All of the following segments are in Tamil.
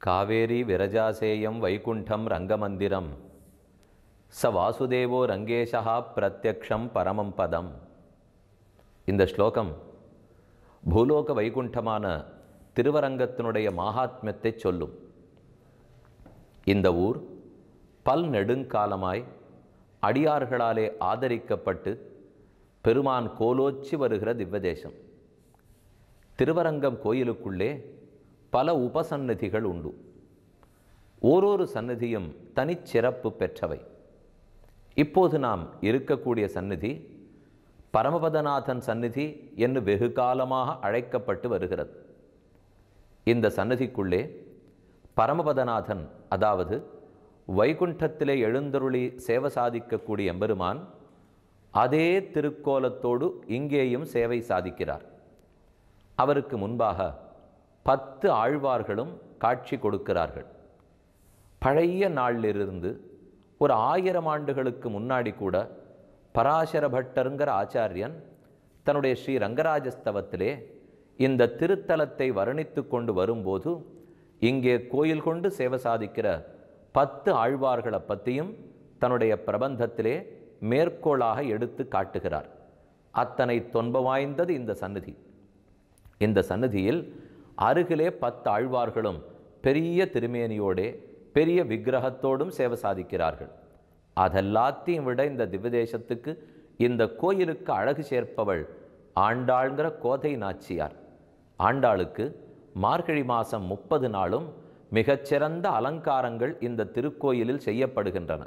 காவேரி விரஜாசேயம் வைகுண்டம் ரங்கமந்திரம் ச வாசுதேவோ ரங்கேஷா பிரத்யக்ஷம் பரமம் பதம் இந்த ஸ்லோகம் பூலோக வைகுண்டமான திருவரங்கத்தினுடைய மகாத்மியத்தை சொல்லும் இந்த ஊர் பல் நெடுங்காலமாய் அடியார்களாலே ஆதரிக்கப்பட்டு பெருமான் கோலோச்சி வருகிற திவ்வதேசம் திருவரங்கம் கோயிலுக்குள்ளே பல உபசன்னதிகள் உண்டு ஓரொரு சன்னதியும் தனிச்சிறப்பு பெற்றவை இப்போது நாம் இருக்கக்கூடிய சந்நிதி பரமபதநாதன் சந்நிதி என்று வெகு காலமாக அழைக்கப்பட்டு வருகிறது இந்த சன்னதிக்குள்ளே பரமபதநாதன் அதாவது வைகுண்டத்திலே எழுந்தருளி சேவை சாதிக்கக்கூடிய எம்பெருமான் அதே திருக்கோலத்தோடு இங்கேயும் சேவை சாதிக்கிறார் அவருக்கு முன்பாக பத்து ஆழ்வார்களும் காட்சி கொடுக்கிறார்கள் பழைய நாளிலிருந்து ஒரு ஆயிரம் ஆண்டுகளுக்கு முன்னாடி கூட பராசர பட்டருங்கிற ஆச்சாரியன் தன்னுடைய ஸ்ரீ ரங்கராஜஸ்தவத்திலே இந்த திருத்தலத்தை வர்ணித்து கொண்டு வரும்போது இங்கே கோயில் கொண்டு சேவை சாதிக்கிற பத்து ஆழ்வார்களை பற்றியும் தன்னுடைய பிரபந்தத்திலே மேற்கோளாக எடுத்து காட்டுகிறார் அத்தனை தொன்ப வாய்ந்தது இந்த சந்நிதி இந்த சந்நிதியில் அருகிலே பத்து ஆழ்வார்களும் பெரிய திருமேனியோடே பெரிய விக்கிரகத்தோடும் சேவை சாதிக்கிறார்கள் அதெல்லாத்தையும் விட இந்த திவ்யதேசத்துக்கு இந்த கோயிலுக்கு அழகு சேர்ப்பவள் ஆண்டாள்ங்கிற கோதை நாச்சியார் ஆண்டாளுக்கு மார்கழி மாதம் முப்பது நாளும் மிகச்சிறந்த அலங்காரங்கள் இந்த திருக்கோயிலில் செய்யப்படுகின்றன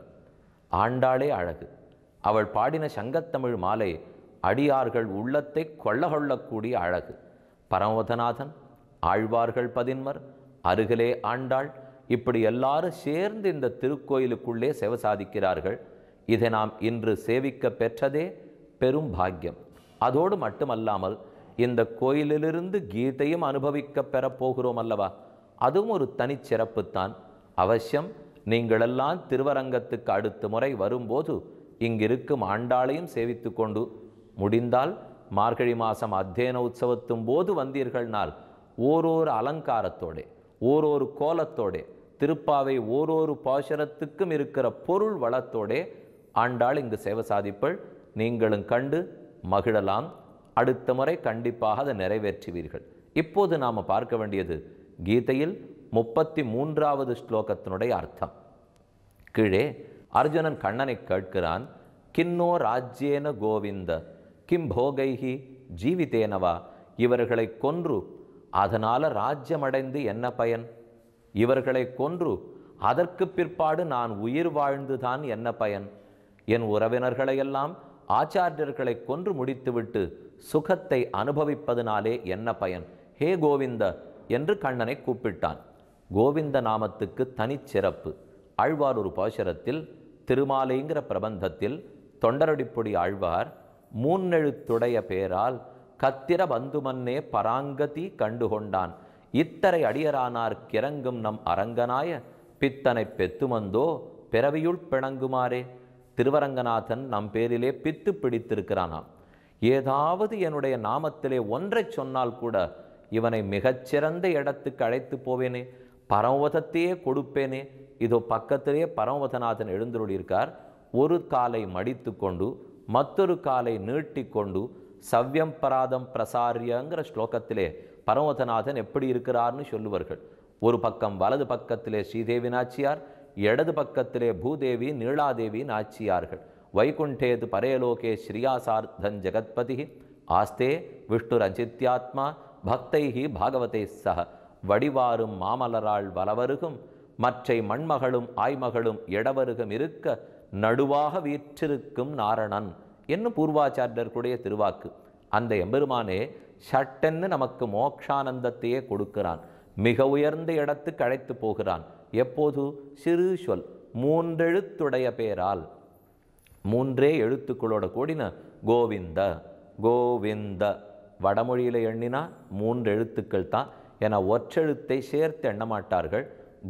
ஆண்டாளே அழகு அவள் பாடின சங்கத்தமிழ் மாலை அடியார்கள் உள்ளத்தை கொள்ள கொள்ளக்கூடிய அழகு பரமவதநாதன் ஆழ்வார்கள் பதின்மர் அருகிலே ஆண்டாள் இப்படி எல்லாரும் சேர்ந்து இந்த திருக்கோயிலுக்குள்ளே சேவை சாதிக்கிறார்கள் இதை நாம் இன்று சேவிக்க பெற்றதே பெரும் பாக்கியம் அதோடு மட்டுமல்லாமல் இந்த கோயிலிலிருந்து கீதையும் அனுபவிக்க பெறப் போகிறோம் அல்லவா அதுவும் ஒரு தனிச்சிறப்புத்தான் அவசியம் நீங்களெல்லாம் திருவரங்கத்துக்கு அடுத்த முறை வரும்போது இங்கிருக்கும் ஆண்டாளையும் சேவித்து கொண்டு முடிந்தால் மார்கழி மாதம் அத்தியன உற்சவத்தும் போது வந்தீர்கள்னால் ஓரொரு அலங்காரத்தோடே ஓரொரு கோலத்தோடே திருப்பாவை ஓரொரு பாசுரத்துக்கும் இருக்கிற பொருள் வளத்தோடே ஆண்டாள் இங்கு சேவை சாதிப்பள் நீங்களும் கண்டு மகிழலாம் அடுத்த முறை கண்டிப்பாக அதை நிறைவேற்றுவீர்கள் இப்போது நாம் பார்க்க வேண்டியது கீதையில் முப்பத்தி மூன்றாவது ஸ்லோகத்தினுடைய அர்த்தம் கீழே அர்ஜுனன் கண்ணனை கேட்கிறான் கின்னோ ராஜ்யேன கோவிந்த கிம் போகைஹி ஜீவிதேனவா இவர்களை கொன்று அதனால ராஜ்யமடைந்து என்ன பயன் இவர்களை கொன்று அதற்கு பிற்பாடு நான் உயிர் வாழ்ந்துதான் என்ன பயன் என் உறவினர்களையெல்லாம் ஆச்சாரியர்களை கொன்று முடித்துவிட்டு சுகத்தை அனுபவிப்பதனாலே என்ன பயன் ஹே கோவிந்த என்று கண்ணனை கூப்பிட்டான் கோவிந்த நாமத்துக்கு தனிச்சிறப்பு ஆழ்வார் ஒரு பாசுரத்தில் திருமாலைங்கிற பிரபந்தத்தில் தொண்டரடிப்பொடி ஆழ்வார் மூன்னெழுத்துடைய பேரால் கத்திர பந்துமன்னே பராங்கதி கண்டுகொண்டான் இத்தரை அடியரானார் கிறங்கும் நம் அரங்கனாய பித்தனை பெத்துமந்தோ பிறவியுள் பிணங்குமாறே திருவரங்கநாதன் நம் பேரிலே பித்து பிடித்திருக்கிறானாம் ஏதாவது என்னுடைய நாமத்திலே ஒன்றை சொன்னால் கூட இவனை மிகச்சிறந்த இடத்துக்கு அழைத்து போவேனே பரமவதத்தையே கொடுப்பேனே இதோ பக்கத்திலே பரமவதநாதன் எழுந்துள்ளிருக்கார் ஒரு காலை மடித்து கொண்டு மற்றொரு காலை நீட்டி கொண்டு சவ்யம் பராதம் பிரசாரியங்கிற ஸ்லோகத்திலே பரமவதநாதன் எப்படி இருக்கிறார்னு சொல்லுவார்கள் ஒரு பக்கம் வலது பக்கத்திலே ஸ்ரீதேவி நாச்சியார் இடது பக்கத்திலே பூதேவி நீளாதேவி நாச்சியார்கள் வைகுண்டேது பரேலோகே ஸ்ரீயாசார்த்தன் ஜெகத்பதி ஆஸ்தே விஷ்ணுரஞ்சித்யாத்மா பக்தைஹி பாகவதை சக வடிவாரும் மாமலராள் வலவருகும் மற்றை மண்மகளும் ஆய்மகளும் இடவருகம் இருக்க நடுவாக வீற்றிருக்கும் நாரணன் என்னும் பூர்வாச்சாரியர்களுடைய திருவாக்கு அந்த எம்பெருமானே சட்டென்னு நமக்கு மோக்ஷானந்தத்தையே கொடுக்கிறான் மிக உயர்ந்த இடத்துக்கு அழைத்து போகிறான் எப்போது சிறு சொல் மூன்றெழுத்துடைய பேரால் மூன்றே எழுத்துக்களோட கூடின கோவிந்த கோவிந்த வடமொழியில் எண்ணினா மூன்று எழுத்துக்கள் தான் என ஒற்றெழுத்தை சேர்த்து எண்ண மாட்டார்கள்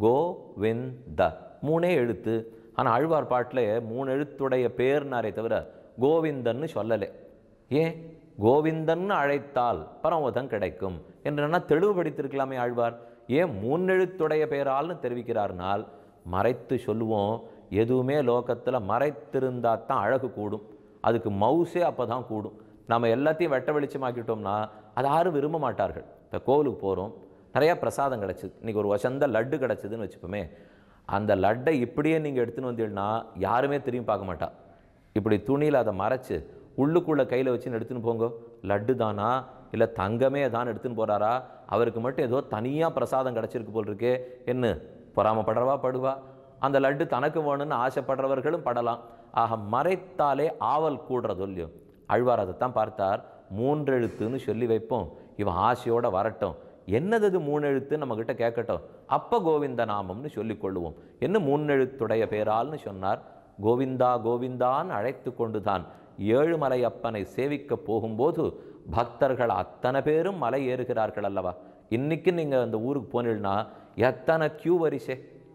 கோவிந்த மூணே எழுத்து ஆனால் ஆழ்வார் பாட்டில் மூணு எழுத்துடைய பேர்னாரே தவிர கோவிந்தன்னு சொல்லலை ஏன் கோவிந்தன்னு அழைத்தால் பரமதம் கிடைக்கும் என்றனா தெளிவுபடுத்திருக்கலாமே ஆழ்வார் ஏன் மூன்னெழுத்துடைய பெயரால்னு தெரிவிக்கிறார்னால் மறைத்து சொல்லுவோம் எதுவுமே லோகத்தில் மறைத்திருந்தா தான் அழகு கூடும் அதுக்கு மவுசே அப்போ தான் கூடும் நம்ம எல்லாத்தையும் வெட்ட வெளிச்சமாக்கிட்டோம்னா அது யாரும் விரும்ப மாட்டார்கள் இப்போ கோவிலுக்கு போகிறோம் நிறையா பிரசாதம் கிடச்சிது இன்றைக்கி ஒரு வசந்த லட்டு கிடச்சிதுன்னு வச்சுப்போமே அந்த லட்டை இப்படியே நீங்கள் எடுத்துன்னு வந்தீங்கன்னா யாருமே திரும்பி பார்க்க மாட்டா இப்படி துணியில் அதை மறைச்சு உள்ளுக்குள்ளே கையில் வச்சுன்னு எடுத்துன்னு போங்க லட்டு தானா இல்லை தங்கமே தான் எடுத்துன்னு போகிறாரா அவருக்கு மட்டும் ஏதோ தனியாக பிரசாதம் கிடச்சிருக்கு போல் இருக்கே என்ன பொறாமப்படுறவா படுவா அந்த லட்டு தனக்கு வேணும்னு ஆசைப்படுறவர்களும் படலாம் ஆக மறைத்தாலே ஆவல் கூடுறது இல்லையோ அழ்வார் அதைத்தான் பார்த்தார் மூன்றெழுத்துன்னு சொல்லி வைப்போம் இவன் ஆசையோட வரட்டும் என்னது இது மூணெழுத்து நம்மக்கிட்ட கேட்கட்டும் அப்ப கோவிந்த நாமம்னு சொல்லிக் கொள்ளுவோம் என்ன மூணெழுத்துடைய பேரால்னு சொன்னார் கோவிந்தா கோவிந்தான்னு அழைத்து கொண்டுதான் ஏழுமலையப்பனை சேவிக்க போகும்போது பக்தர்கள் அத்தனை பேரும் மலை ஏறுகிறார்கள் அல்லவா இன்னைக்கு நீங்கள் அந்த ஊருக்கு போனீங்கன்னா எத்தனை கியூ வரிசை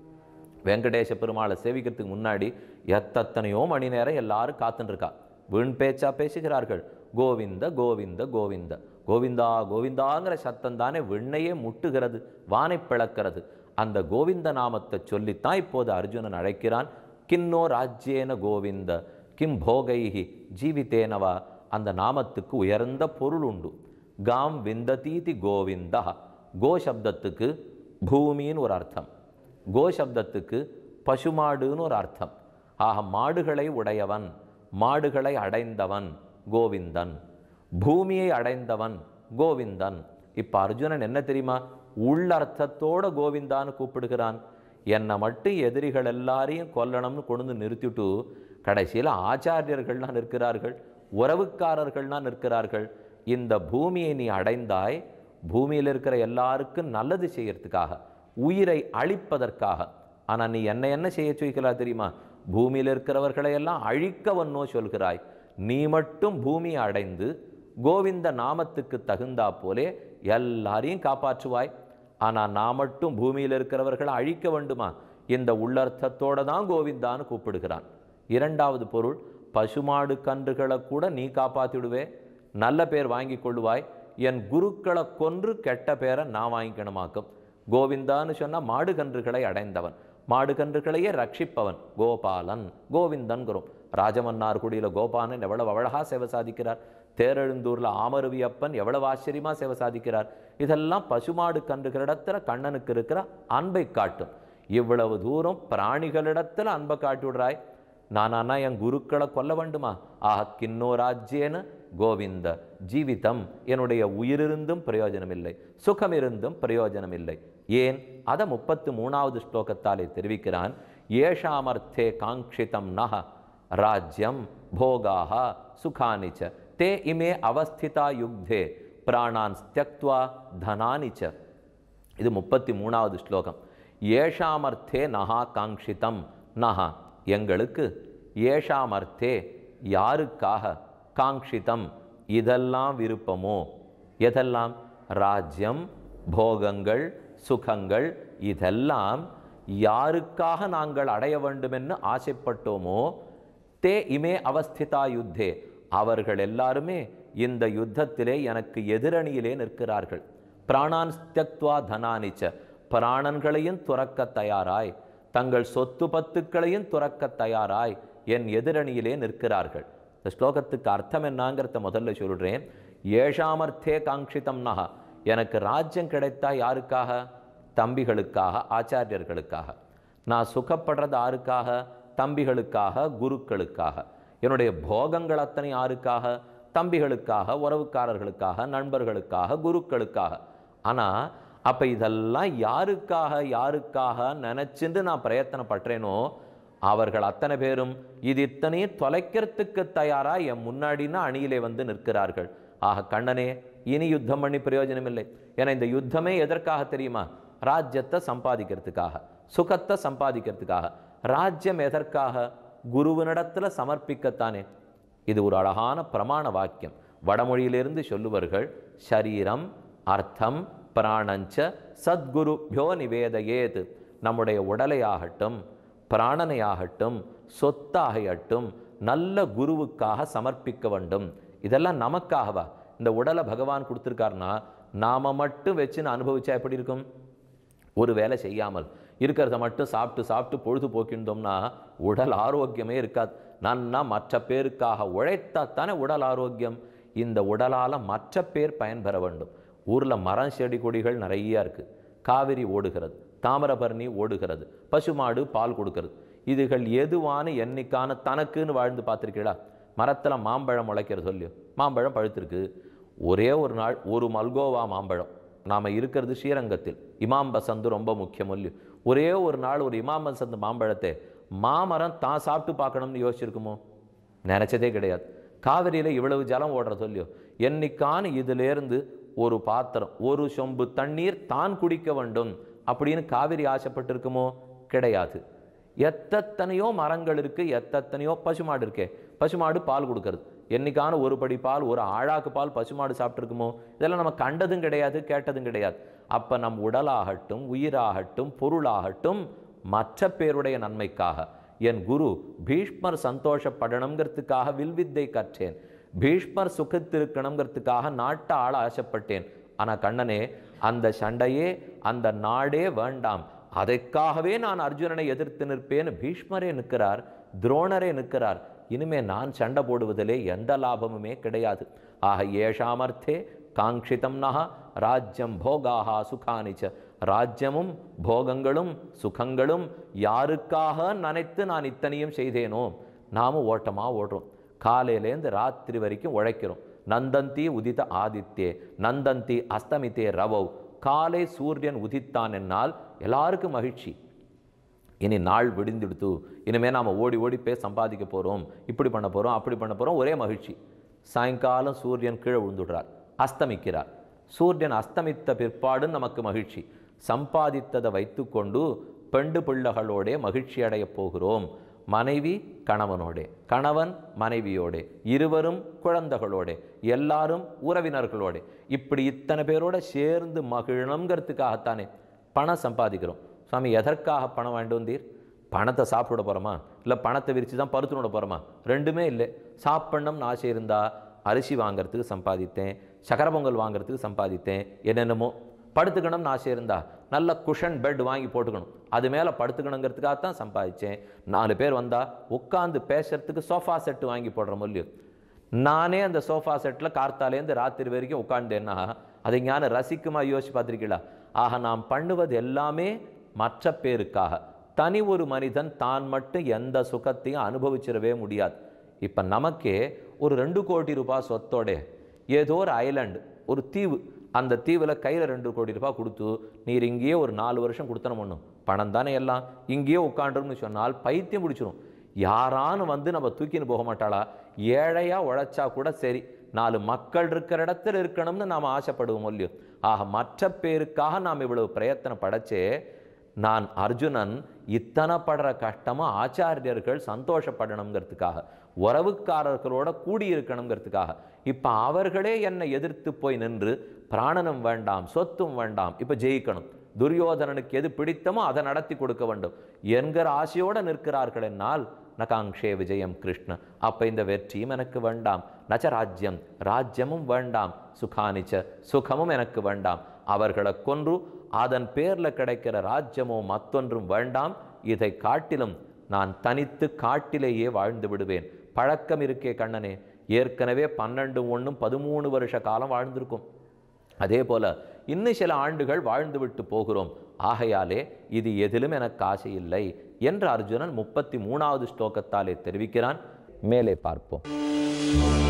வெங்கடேச பெருமாளை சேவிக்கிறதுக்கு முன்னாடி எத்தனையோ மணி நேரம் எல்லாரும் காத்துன்னு இருக்கா வீண் பேச்சா பேசுகிறார்கள் கோவிந்த கோவிந்த கோவிந்த கோவிந்தா கோவிந்தாங்கிற சத்தம் தானே விண்ணையே முட்டுகிறது வானை பிளக்கிறது அந்த கோவிந்த நாமத்தை சொல்லித்தான் இப்போது அர்ஜுனன் அழைக்கிறான் கின்னோ ராஜ்யேன கோவிந்த கிம் போகைஹி ஜீவித்தேனவா அந்த நாமத்துக்கு உயர்ந்த பொருள் உண்டு காம் விந்ததீதி கோவிந்தா கோ சப்தத்துக்கு பூமின்னு ஒரு அர்த்தம் கோ சப்தத்துக்கு பசுமாடுன்னு ஒரு அர்த்தம் ஆக மாடுகளை உடையவன் மாடுகளை அடைந்தவன் கோவிந்தன் பூமியை அடைந்தவன் கோவிந்தன் இப்போ அர்ஜுனன் என்ன தெரியுமா உள்ளர்த்தத்தோட கோவிந்தான்னு கூப்பிடுகிறான் என்னை மட்டும் எதிரிகள் எல்லாரையும் கொல்லணும்னு கொண்டு வந்து நிறுத்திட்டு கடைசியில் ஆச்சாரியர்கள்லாம் நிற்கிறார்கள் உறவுக்காரர்கள்லாம் நிற்கிறார்கள் இந்த பூமியை நீ அடைந்தாய் பூமியில் இருக்கிற எல்லாருக்கும் நல்லது செய்யறதுக்காக உயிரை அழிப்பதற்காக ஆனால் நீ என்ன என்ன செய்ய சொல்கிறா தெரியுமா பூமியில் இருக்கிறவர்களை எல்லாம் அழிக்கவன்னோ சொல்கிறாய் நீ மட்டும் பூமியை அடைந்து கோவிந்த நாமத்துக்கு தகுந்தா போலே எல்லாரையும் காப்பாற்றுவாய் ஆனால் நான் மட்டும் பூமியில் இருக்கிறவர்களை அழிக்க வேண்டுமா இந்த உள்ளர்த்தத்தோட தான் கோவிந்தான்னு கூப்பிடுகிறான் இரண்டாவது பொருள் பசுமாடு கன்றுகளை கூட நீ காப்பாற்றிடுவே நல்ல பேர் வாங்கி கொள்ளுவாய் என் குருக்களை கொன்று கெட்ட பேரை நான் வாங்கிக்கணுமாக்கும் கோவிந்தான்னு சொன்னால் மாடு கன்றுகளை அடைந்தவன் மாடு கன்றுகளையே ரட்சிப்பவன் கோபாலன் கோவிந்தன்கிறோம் ராஜமன்னார்குடியில் கோபாலன் எவ்வளவு அழகா சேவை சாதிக்கிறார் தேரெழுந்தூரில் ஆமருவியப்பன் எவ்வளவு ஆச்சரியமா சேவை சாதிக்கிறார் இதெல்லாம் பசுமாடு கன்றுகளிடத்துல கண்ணனுக்கு இருக்கிற அன்பை காட்டும் இவ்வளவு தூரம் பிராணிகளிடத்துல அன்பை காட்டி விடுறாய் நானானா என் குருக்களை கொல்ல வேண்டுமா ஆஹா கின்னோ ராஜ்யேன கோவிந்த ஜீவிதம் என்னுடைய உயிரிருந்தும் பிரயோஜனம் இல்லை சுகம் இருந்தும் பிரயோஜனம் இல்லை ஏன் அதை முப்பத்து மூணாவது ஸ்லோகத்தாலே தெரிவிக்கிறான் ஏஷாமர்த்தே காங்கிதம் நக ராஜ்யம் போகாக சுகானிச்ச தே இமே அவஸ்திதா யுக்தே பிராணான் ஸ்தியக்துவா தனானிச்ச இது முப்பத்தி மூணாவது ஸ்லோகம் ஏஷாமர்த்தே நகா காங்கிதம் நகா எங்களுக்கு ஏஷாமர்த்தே யாருக்காக காங்கிதம் இதெல்லாம் விருப்பமோ எதெல்லாம் ராஜ்யம் போகங்கள் சுகங்கள் இதெல்லாம் யாருக்காக நாங்கள் அடைய வேண்டுமென்னு ஆசைப்பட்டோமோ தே இமே அவஸ்திதா யுத்தே அவர்கள் எல்லாருமே இந்த யுத்தத்திலே எனக்கு எதிரணியிலே நிற்கிறார்கள் பிராணான் ஸ்தியக்துவா தனானிச்ச பிராணன்களையும் துறக்க தயாராய் தங்கள் சொத்து பத்துக்களையும் துறக்க தயாராய் என் எதிரணியிலே நிற்கிறார்கள் இந்த ஸ்லோகத்துக்கு அர்த்தம் என்னங்கிறத முதல்ல சொல்றேன் ஏஷாமர்த்தே காங்கிதம் நகா எனக்கு ராஜ்யம் கிடைத்தா யாருக்காக தம்பிகளுக்காக ஆச்சாரியர்களுக்காக நான் சுகப்படுறது யாருக்காக தம்பிகளுக்காக குருக்களுக்காக என்னுடைய போகங்கள் அத்தனை யாருக்காக தம்பிகளுக்காக உறவுக்காரர்களுக்காக நண்பர்களுக்காக குருக்களுக்காக ஆனால் அப்போ இதெல்லாம் யாருக்காக யாருக்காக நினச்சிண்டு நான் பிரயத்தனப்படுறேனோ அவர்கள் அத்தனை பேரும் இது இத்தனையும் தொலைக்கிறதுக்கு தயாரா என் முன்னாடினா அணியிலே வந்து நிற்கிறார்கள் ஆக கண்ணனே இனி யுத்தம் பண்ணி பிரயோஜனம் இல்லை ஏன்னா இந்த யுத்தமே எதற்காக தெரியுமா ராஜ்யத்தை சம்பாதிக்கிறதுக்காக சுகத்தை சம்பாதிக்கிறதுக்காக ராஜ்யம் எதற்காக குருவினிடத்துல சமர்ப்பிக்கத்தானே இது ஒரு அழகான பிரமாண வாக்கியம் வடமொழியிலிருந்து சொல்லுவார்கள் ஷரீரம் அர்த்தம் பிராணஞ்ச சத்குருபியோ நிவேதையேது நம்முடைய உடலையாகட்டும் பிராணனையாகட்டும் சொத்தாகட்டும் நல்ல குருவுக்காக சமர்ப்பிக்க வேண்டும் இதெல்லாம் நமக்காகவா இந்த உடலை பகவான் கொடுத்துருக்காருன்னா நாம மட்டும் வச்சுன்னு அனுபவிச்சா எப்படி இருக்கும் ஒரு வேலை செய்யாமல் இருக்கிறத மட்டும் சாப்பிட்டு சாப்பிட்டு பொழுது போக்கின்றோம்னா உடல் ஆரோக்கியமே இருக்காது நன்னா மற்ற பேருக்காக உழைத்தாத்தானே உடல் ஆரோக்கியம் இந்த உடலால் மற்ற பேர் பயன்பெற வேண்டும் ஊரில் மரம் செடி கொடிகள் நிறைய இருக்குது காவிரி ஓடுகிறது தாமிரபரணி ஓடுகிறது பசுமாடு பால் கொடுக்கிறது இதுகள் எதுவான எண்ணிக்கான தனக்குன்னு வாழ்ந்து பார்த்துருக்கீங்களா மரத்தில் மாம்பழம் முளைக்கிறது சொல்லியோ மாம்பழம் பழுத்திருக்கு ஒரே ஒரு நாள் ஒரு மல்கோவா மாம்பழம் நாம் இருக்கிறது ஸ்ரீரங்கத்தில் இமாம் பசந்து ரொம்ப முக்கியம் இல்லையோ ஒரே ஒரு நாள் ஒரு இமாம் பசந்து மாம்பழத்தை மாமரம் தான் சாப்பிட்டு பார்க்கணும்னு யோசிச்சிருக்குமோ நினச்சதே கிடையாது காவிரியில் இவ்வளவு ஜலம் ஓடுற சொல்லியோ என்னைக்கான இதிலேருந்து ஒரு பாத்திரம் ஒரு சொம்பு தண்ணீர் தான் குடிக்க வேண்டும் அப்படின்னு காவிரி ஆசைப்பட்டிருக்குமோ கிடையாது எத்தனையோ மரங்கள் இருக்கு எத்தனையோ பசுமாடு இருக்கே பசுமாடு பால் கொடுக்கறது என்னைக்கான ஒரு படி பால் ஒரு ஆழாக்கு பால் பசுமாடு சாப்பிட்ருக்குமோ இதெல்லாம் நம்ம கண்டதும் கிடையாது கேட்டதும் கிடையாது அப்போ நம் உடலாகட்டும் உயிராகட்டும் பொருளாகட்டும் மற்ற பேருடைய நன்மைக்காக என் குரு பீஷ்மர் சந்தோஷப்படணுங்கிறதுக்காக வில்வித்தை கற்றேன் பீஷ்மர் சுகத்திருக்கணுங்கிறதுக்காக நாட்டை ஆள ஆசைப்பட்டேன் ஆனால் கண்ணனே அந்த சண்டையே அந்த நாடே வேண்டாம் அதற்காகவே நான் அர்ஜுனனை எதிர்த்து நிற்பேன்னு பீஷ்மரே நிற்கிறார் துரோணரே நிற்கிறார் இனிமே நான் சண்டை போடுவதிலே எந்த லாபமுமே கிடையாது ஆக ஏஷாமர்த்தே காங்கிதம் நக ராஜ்யம் போகாஹா சுகானிச்ச ராஜ்யமும் போகங்களும் சுகங்களும் யாருக்காக நினைத்து நான் இத்தனையும் செய்தேனோ நாமும் ஓட்டமாக ஓடுறோம் காலையிலேருந்து ராத்திரி வரைக்கும் உழைக்கிறோம் நந்தந்தி உதித ஆதித்யே நந்தந்தி அஸ்தமித்தே ரவவ் காலை சூரியன் உதித்தான் என்னால் எல்லாருக்கும் மகிழ்ச்சி இனி நாள் விடிந்துடுத்து இனிமே நாம் ஓடி ஓடி போய் சம்பாதிக்க போகிறோம் இப்படி பண்ண போகிறோம் அப்படி பண்ண போகிறோம் ஒரே மகிழ்ச்சி சாயங்காலம் சூரியன் கீழே விழுந்துடுறார் அஸ்தமிக்கிறார் சூரியன் அஸ்தமித்த பிற்பாடும் நமக்கு மகிழ்ச்சி சம்பாதித்ததை வைத்துக்கொண்டு பெண்டு பிள்ளைகளோடே மகிழ்ச்சி அடையப் போகிறோம் மனைவி கணவனோடே கணவன் மனைவியோடே இருவரும் குழந்தைகளோடே எல்லாரும் உறவினர்களோட இப்படி இத்தனை பேரோட சேர்ந்து மகிழணுங்கிறதுக்காகத்தானே பணம் சம்பாதிக்கிறோம் சுவாமி எதற்காக பணம் வாங்கிட்டு வந்தீர் பணத்தை சாப்பிட போகிறோமா இல்லை பணத்தை விரித்து தான் பருத்து விட போகிறோமா ரெண்டுமே இல்லை சாப்பிடணும்னு ஆசை இருந்தால் அரிசி வாங்குறதுக்கு சம்பாதித்தேன் சக்கரை பொங்கல் வாங்குறதுக்கு சம்பாதித்தேன் என்னென்னமோ படுத்துக்கணும்னு ஆசை இருந்தா நல்ல குஷன் பெட் வாங்கி போட்டுக்கணும் அது மேலே படுத்துக்கணுங்கிறதுக்காக தான் சம்பாதிச்சேன் நாலு பேர் வந்தால் உட்காந்து பேசுறதுக்கு சோஃபா செட்டு வாங்கி போடுற முடியும் நானே அந்த சோஃபா செட்டில் கார்த்தாலேருந்து ராத்திரி வரைக்கும் உட்காந்தேன்னா அதை ஞான ரசிக்குமா யோசிச்சு பார்த்துருக்கீங்களா ஆக நாம் பண்ணுவது எல்லாமே மற்ற பேருக்காக தனி ஒரு மனிதன் தான் மட்டும் எந்த சுகத்தையும் அனுபவிச்சிடவே முடியாது இப்போ நமக்கே ஒரு ரெண்டு கோடி ரூபாய் சொத்தோட ஏதோ ஒரு ஐலாண்டு ஒரு தீவு அந்த தீவில் கையில் ரெண்டு கோடி ரூபாய் கொடுத்து நீர் இங்கேயே ஒரு நாலு வருஷம் கொடுத்தன பண்ணும் பணம் தானே எல்லாம் இங்கேயே உட்காண்டுன்னு சொன்னால் பைத்தியம் பிடிச்சிரும் யாரானு வந்து நம்ம தூக்கின்னு போக மாட்டாளா ஏழையா உழைச்சா கூட சரி நாலு மக்கள் இருக்கிற இடத்துல இருக்கணும்னு நாம் ஆசைப்படுவோம் இல்லையோ ஆக மற்ற பேருக்காக நாம் இவ்வளவு பிரயத்தனம் படைச்சே நான் அர்ஜுனன் இத்தனை படுற கஷ்டமா ஆச்சாரியர்கள் சந்தோஷப்படணுங்கிறதுக்காக உறவுக்காரர்களோட கூடியிருக்கணுங்கிறதுக்காக இப்போ அவர்களே என்னை எதிர்த்து போய் நின்று பிராணனும் வேண்டாம் சொத்தும் வேண்டாம் இப்போ ஜெயிக்கணும் துரியோதனனுக்கு எது பிடித்தமோ அதை நடத்தி கொடுக்க வேண்டும் என்கிற ஆசையோடு நிற்கிறார்கள் என்னால் நகாங்ஷே விஜயம் கிருஷ்ண அப்போ இந்த வெற்றியும் எனக்கு வேண்டாம் நச்ச ராஜ்யம் ராஜ்யமும் வேண்டாம் சுகானிச்ச சுகமும் எனக்கு வேண்டாம் அவர்களை கொன்று அதன் பேரில் கிடைக்கிற ராஜ்யமோ மற்றொன்றும் வேண்டாம் இதை காட்டிலும் நான் தனித்து காட்டிலேயே வாழ்ந்து விடுவேன் பழக்கம் இருக்கே கண்ணனே ஏற்கனவே பன்னெண்டு ஒன்றும் பதிமூணு வருஷ காலம் வாழ்ந்திருக்கும் அதே போல இன்னும் சில ஆண்டுகள் வாழ்ந்துவிட்டு போகிறோம் ஆகையாலே இது எதிலும் எனக்கு ஆசை இல்லை என்று அர்ஜுனன் முப்பத்தி மூணாவது ஸ்லோகத்தாலே தெரிவிக்கிறான் மேலே பார்ப்போம்